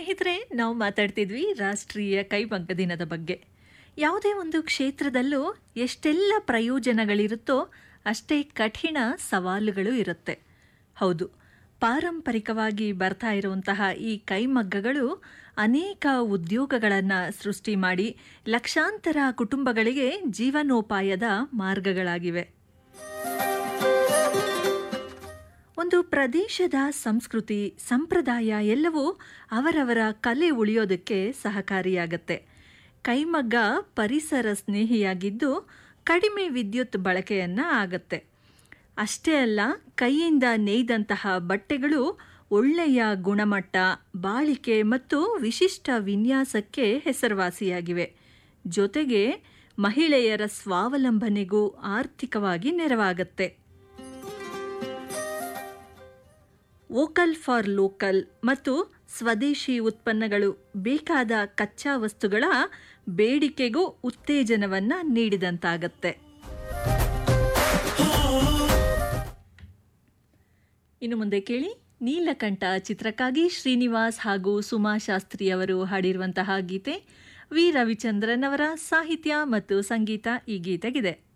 ಸ್ನೇಹಿತರೆ ನಾವು ಮಾತಾಡ್ತಿದ್ವಿ ರಾಷ್ಟ್ರೀಯ ಕೈಮಗ್ಗ ದಿನದ ಬಗ್ಗೆ ಯಾವುದೇ ಒಂದು ಕ್ಷೇತ್ರದಲ್ಲೂ ಎಷ್ಟೆಲ್ಲ ಪ್ರಯೋಜನಗಳಿರುತ್ತೋ ಅಷ್ಟೇ ಕಠಿಣ ಸವಾಲುಗಳು ಇರುತ್ತೆ ಹೌದು ಪಾರಂಪರಿಕವಾಗಿ ಬರ್ತಾ ಇರುವಂತಹ ಈ ಕೈಮಗ್ಗಗಳು ಅನೇಕ ಉದ್ಯೋಗಗಳನ್ನು ಸೃಷ್ಟಿ ಮಾಡಿ ಲಕ್ಷಾಂತರ ಕುಟುಂಬಗಳಿಗೆ ಜೀವನೋಪಾಯದ ಮಾರ್ಗಗಳಾಗಿವೆ ಒಂದು ಪ್ರದೇಶದ ಸಂಸ್ಕೃತಿ ಸಂಪ್ರದಾಯ ಎಲ್ಲವೂ ಅವರವರ ಕಲೆ ಉಳಿಯೋದಕ್ಕೆ ಸಹಕಾರಿಯಾಗತ್ತೆ ಕೈಮಗ್ಗ ಪರಿಸರ ಸ್ನೇಹಿಯಾಗಿದ್ದು ಕಡಿಮೆ ವಿದ್ಯುತ್ ಬಳಕೆಯನ್ನು ಆಗತ್ತೆ ಅಷ್ಟೇ ಅಲ್ಲ ಕೈಯಿಂದ ನೇಯ್ದಂತಹ ಬಟ್ಟೆಗಳು ಒಳ್ಳೆಯ ಗುಣಮಟ್ಟ ಬಾಳಿಕೆ ಮತ್ತು ವಿಶಿಷ್ಟ ವಿನ್ಯಾಸಕ್ಕೆ ಹೆಸರುವಾಸಿಯಾಗಿವೆ ಜೊತೆಗೆ ಮಹಿಳೆಯರ ಸ್ವಾವಲಂಬನೆಗೂ ಆರ್ಥಿಕವಾಗಿ ನೆರವಾಗತ್ತೆ ವೋಕಲ್ ಫಾರ್ ಲೋಕಲ್ ಮತ್ತು ಸ್ವದೇಶಿ ಉತ್ಪನ್ನಗಳು ಬೇಕಾದ ಕಚ್ಚಾ ವಸ್ತುಗಳ ಬೇಡಿಕೆಗೂ ಉತ್ತೇಜನವನ್ನು ನೀಡಿದಂತಾಗತ್ತೆ ಇನ್ನು ಮುಂದೆ ಕೇಳಿ ನೀಲಕಂಠ ಚಿತ್ರಕ್ಕಾಗಿ ಶ್ರೀನಿವಾಸ್ ಹಾಗೂ ಸುಮಾ ಶಾಸ್ತ್ರಿ ಅವರು ಹಾಡಿರುವಂತಹ ಗೀತೆ ವಿ ರವಿಚಂದ್ರನ್ ಅವರ ಸಾಹಿತ್ಯ ಮತ್ತು ಸಂಗೀತ ಈ ಗೀತೆಗಿದೆ